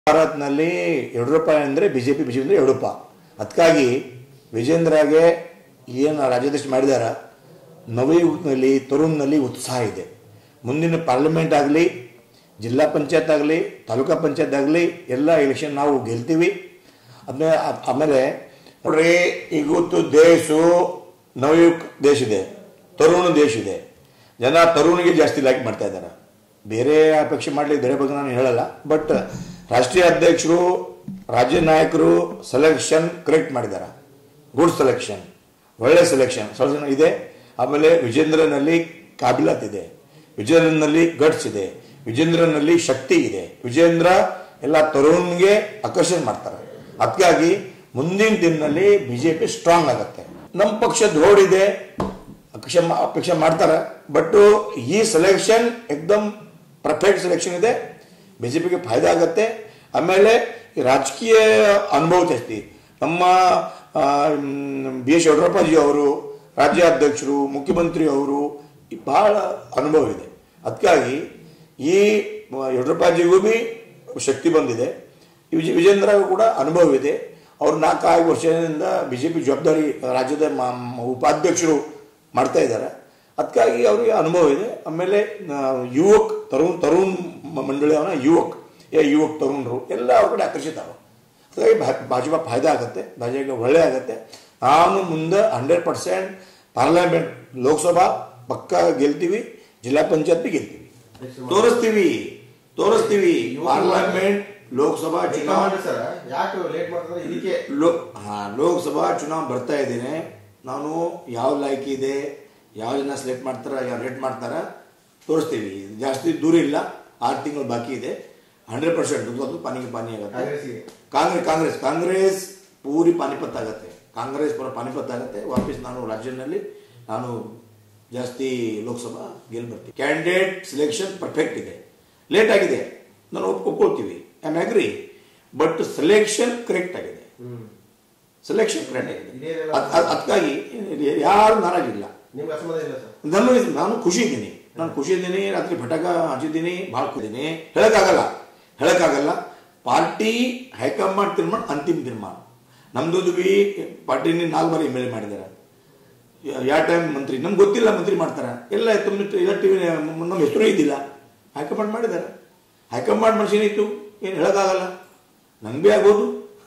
ಭಾರತ್ನಲ್ಲಿ ಯಡಿಯೂರಪ್ಪ ಅಂದರೆ B J P B J P ಅಂದರೆ ಯಡಿಯೂರಪ್ಪ ಅದಕ್ಕಾಗಿ ವಿಜೇಂದ್ರಗೆ ಏನು ರಾಜ್ಯಾಧ್ಯಕ್ಷ ಮಾಡಿದಾರ ನವಯುಗದಲ್ಲಿ ತರುಣ್ನಲ್ಲಿ ಉತ್ಸಾಹ ಇದೆ ಮುಂದಿನ ಪಾರ್ಲಿಮೆಂಟ್ ಆಗಲಿ ಜಿಲ್ಲಾ ಪಂಚಾಯತ್ ಆಗಲಿ ತಾಲೂಕಾ ಪಂಚಾಯತ್ ಆಗಲಿ ಎಲ್ಲ ಎಲೆಕ್ಷನ್ ನಾವು ಗೆಲ್ತೀವಿ ಅದನ್ನ ಆಮೇಲೆ ನೋಡ್ರಿ ಇವತ್ತು ದೇಶ ನವಯುಗ ದೇಶ ಇದೆ ತರುಣ ದೇಶ ಇದೆ ಜನ ತರುಣಿಗೆ ಜಾಸ್ತಿ ಲೈಕ್ ಮಾಡ್ತಾ ಇದ್ದಾರೆ ಬೇರೆ ಅಪೇಕ್ಷೆ ಮಾಡಲಿಕ್ಕೆ ಬೇರೆ ಬಗ್ಗೆ ನಾನು ಹೇಳಲ್ಲ ಬಟ್ ರಾಷ್ಟ್ರೀಯ ಅಧ್ಯಕ್ಷರು ರಾಜ್ಯ ನಾಯಕರು ಸೆಲೆಕ್ಷನ್ ಕರೆಕ್ಟ್ ಮಾಡಿದ್ದಾರೆ ಗುಡ್ ಸೆಲೆಕ್ಷನ್ ಒಳ್ಳೆ ಸೆಲೆಕ್ಷನ್ ಸೆಲೆಕ್ಷನ್ ಇದೆ ಆಮೇಲೆ ವಿಜೇಂದ್ರನಲ್ಲಿ ಕಾಬಿಲಾತ್ ಇದೆ ವಿಜೇಂದ್ರನಲ್ಲಿ ಗಟ್ಸ್ ಇದೆ ವಿಜೇಂದ್ರನಲ್ಲಿ ಶಕ್ತಿ ಇದೆ ವಿಜೇಂದ್ರ ಎಲ್ಲ ತರುಣ್ಗೆ ಆಕರ್ಷಣೆ ಮಾಡ್ತಾರೆ ಅದಕ್ಕಾಗಿ ಮುಂದಿನ ದಿನದಲ್ಲಿ ಬಿಜೆಪಿ ಸ್ಟ್ರಾಂಗ್ ಆಗುತ್ತೆ ನಮ್ಮ ಪಕ್ಷ ದೊಡ್ಡಿದೆ ಅಪೇಕ್ಷೆ ಮಾ- ಅಪೇಕ್ಷೆ ಮಾಡ್ತಾರೆ ಬಟ್ ಈ ಸೆಲೆಕ್ಷನ್ ಎಕ್ದಮ್ ಪರ್ಫೆಕ್ಟ್ ಸೆಲೆಕ್ಷನ್ ಇದೆ ಬಿಜೆಪಿಗೆ ಫಾಯ್ದಾ ಆಗುತ್ತೆ ಆಮೇಲೆ ಈ ರಾಜಕೀಯ ಅನುಭವ ಜಾಸ್ತಿ ನಮ್ಮ ಬಿ ಎಸ್ ಯಡಿಯೂರಪ್ಪಾಜಿ ಅವರು ರಾಜ್ಯಾಧ್ಯಕ್ಷರು ಮುಖ್ಯಮಂತ್ರಿ ಅವರು ಈ ಬಹಳ ಅನುಭವ ಇದೆ ಅದಕ್ಕಾಗಿ ಈ ಯಡಿಯೂರಪ್ಪಾಜಿಗೂ ಬಿ ಶಕ್ತಿ ಬಂದಿದೆ ಈ ವಿಜಯ ವಿಜೇಂದ್ರಗೂ ಕೂಡ ಅನುಭವ ಇದೆ ಅವ್ರು ನಾಲ್ಕೈದು ವರ್ಷದಿಂದ ಬಿ ಜೆ ಪಿ ಜವಾಬ್ದಾರಿ ರಾಜ್ಯದ ಮ- ಮ- ಉಪಾಧ್ಯಕ್ಷರು ಮಾಡ್ತಾ ಇದ್ದಾರೆ ಅದಕ್ಕಾಗಿ ಅವರಿಗೆ ಅನುಭವ ಇದೆ ಆಮೇಲೆ ಆ, ಯುವಕ್ ತರುಣ್ ತರುಣ್ ಮ- ಮಂಡಳಿ ಅವನ ಯುವಕ್ ಏ ಯುವಕ್ ತರುಣರು ಎಲ್ಲ ಅವ್ರ ಕಡೆ ಆಕರ್ಷಿತ ಅವ ಹಾಗಾಗಿ ಭಾ- ಭಾಜಪಾ ಫಾಯ್ದಾ ಆಗುತ್ತೆ ಭಾಜಪ ಒಳ್ಳೆ ಆಗುತ್ತೆ ನಾನು ಮುಂದೆ ಹಂಡ್ರೆಡ್ ಪರ್ಸೆಂಟ್ ಪಾರ್ಲಿಮೆಂಟ್ ಲೋಕಸಭಾ ಪಕ್ಕ ಗೆಲ್ತೀವಿ ಜಿಲ್ಲಾ ಪಂಚಾಯತ್ ಗೆಲ್ತೀವಿ ತೋರಿಸ್ತೀವಿ ತೋರಿಸ್ತೀವಿ ಪಾರ್ಲಿಮೆಂಟ್ ಲೋಕಸಭಾ ಚುನಾವಣೆ ಸರ್ ಯಾಕೆ ಲೇಟ್ ಮಾಡ್ತಾರೆ ಇದಕ್ಕೆ ಲೋ ಹಾ ಲೋಕಸಭಾ ಚುನಾವಣೆ ಬರ್ತಾ ಇದ್ದೀನಿ ನಾನು ಯಾವ ಲೈಕ್ ಇದೆ ಯಾವ ಜನ ಸೆಲೆಕ್ಟ್ ಮಾಡ್ತಾರ ಯಾರು ರೇಟ್ ಮಾಡ್ತಾರ ತೋರಿಸ್ತೀವಿ ಜಾಸ್ತಿ ದೂರ ಇಲ್ಲ ಆರು ತಿಂಗಳು ಬಾಕಿ ಇದೆ ಹಂಡ್ರೆಡ್ ಪರ್ಸೆಂಟ್ ಪಾನಿಗೆ ಪಾನಿ ಆಗುತ್ತೆ ಕಾಂಗ್ರೆಸ್ಸಿಗೆ ಕಾಂಗ್ರೆಸ್ ಕಾಂಗ್ರೆಸ್ ಕಾಂಗ್ರೆಸ್ ಪೂರಿ ಪಾನಿಪತ್ ಆಗುತ್ತೆ ಕಾಂಗ್ರೆಸ್ ಪೂರ ಪಾನಿಪತ್ ಆಗುತ್ತೆ ವಾಪಸ್ ನಾನು ರಾಜ್ಯದಲ್ಲಿ ನಾನು ಜಾಸ್ತಿ ಲೋಕಸಭಾ ಗೆಲ್ ಬರ್ತೀನಿ ಕ್ಯಾಂಡಿಡೇಟ್ ಸಿಲೆಕ್ಷನ್ ಪರ್ಫೆಕ್ಟ್ ಇದೆ ಲೇಟ್ ಆಗಿದೆ ನಾನು ಒಪ್- ಒಪ್ಕೊಳ್ತೀವಿ I am agree but selection correct ಆಗಿದೆ ಹ್ಮ್ ಸೆಲೆಕ್ಷನ್ ಕರೆಕ್ಟ್ ಆಗಿದೆ ಇದೇನೆಲ್ಲ- ಅದ್- ಅದ್- ಅದಕ್ಕಾಗಿ ಯಾರು ನಾರಾಗಿಲ್ಲ ನಿಮ್ಗೆ ಅಸಮಾಧಾನ ಇಲ್ಲ ಸರ್ ನಾನು ನಾನು ಖುಷಿ ಇದ್ದೀನಿ ನಾನು ಖುಷಿ ಇದ್ದೀನಿ ರಾತ್ರಿ ಪಟಾಕ ಹಚ್ಚಿದ್ದೀನಿ ಭಾಳ ಖುಷಿದ್ದೀನಿ ಹೇಳಕ್ಕಾಗಲ್ಲ ಹೇಳಕ್ಕಾಗಲ್ಲ ಪಾರ್ಟಿ ಹೈಕಮಾಂಡ್ ತೀರ್ಮಾನ ಅಂತಿಮ ತೀರ್ಮಾನ ನಮ್ದು ಬಿ ಪಾರ್ಟಿನ ನಾಲ್ಕು ಬಾರಿ ಎಮ್ ಎಲ್ ಎ ಮಾಡಿದ್ದಾರೆ ಯಾವ ಟೈಮ್ ಮಂತ್ರಿ ನಮ್ಗೆ ಗೊತ್ತಿಲ್ಲ ಮಂತ್ರಿ ಮಾಡ್ತಾರೆ ಎಲ್ಲ ತುಂಬ ಎಲ್ಲ ಟಿವಿ ನಮ್ಮ ಹೆಸರು ಇದ್ದಿಲ್ಲ ಹೈಕಮಾಂಡ್ ಮಾಡಿದ್ದಾರೆ ಹೈಕಮಾಂಡ್ ಮನುಷ್ಯನ ಇತ್ತು ಏನು ಹೇಳೋಕ್ಕಾಗಲ್ಲ ನಂಗೆ ಭೀ ಆಗ್ಬೋದು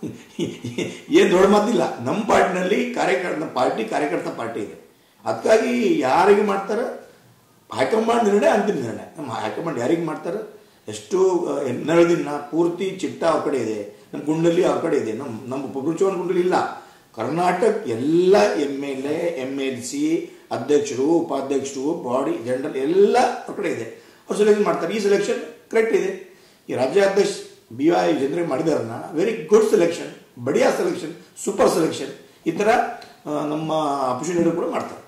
ಏನು ದೊಡ್ಡ ಮಾತಿಲ್ಲ ನಮ್ಮ ಪಾರ್ಟಿನಲ್ಲಿ ಕಾರ್ಯಕರ್ತ ನಮ್ಮ ಪಾರ್ಟಿ ಕಾರ್ಯಕರ್ತ ಪಾರ್ಟಿ ಇದೆ ಅದಕ್ಕಾಗಿ ಯಾರಿಗೆ ಮಾಡ್ತಾರೆ ಹೈಕಮಾಂಡ್ ನಿರ್ಣಯ ಅಂತಿಮ ನಿರ್ಣಯ ನಮ್ಮ ಹೈಕಮಾಂಡ್ ಯಾರಿಗೆ ಮಾಡ್ತಾರೆ ಎಷ್ಟು ಹನ್ನೆರಡು ದಿನ ಪೂರ್ತಿ ಚಿಟ್ಟ ಅವ್ರ ಕಡೆ ಇದೆ ನಮ್ಮ ಗುಂಡಲ್ಲಿ ಅವ್ರ ಕಡೆ ಇದೆ ನಮ್ಮ ನಮ್ಮ ಪ್ರಭುತ್ವನ ಗುಂಡಲ್ಲಿ ಇಲ್ಲ ಕರ್ನಾಟಕ ಎಲ್ಲ M L A M L C ಅಧ್ಯಕ್ಷರು ಉಪಾಧ್ಯಕ್ಷರು ಬಾಡಿ ಜನರಲ್ ಎಲ್ಲ ಅವ್ರ ಕಡೆ ಇದೆ ಅವ್ರು ಸೆಲೆಕ್ಷನ್ ಮಾಡ್ತಾರೆ ಈ ಸೆಲೆಕ್ಷನ್ ಕರೆಕ್ಟ್ ಇದೆ ಈ ರಾಜ್ಯಾಧ್ಯಕ್ಷ ಬಿ ವೈ ಜನರಿಗೆ ಮಾಡಿದಾರನ್ನ ವೆರಿ ಗುಡ್ ಸೆಲೆಕ್ಷನ್ ಬಡಿಯಾ ಸೆಲೆಕ್ಷನ್ ಸೂಪರ್ ಸೆಲೆಕ್ಷನ್ ಈ ಥರ ಆ, ನಮ್ಮ ಆಪರ್ಚುನಿಟಿ ಕೂಡ ಮಾಡ್ತಾರೆ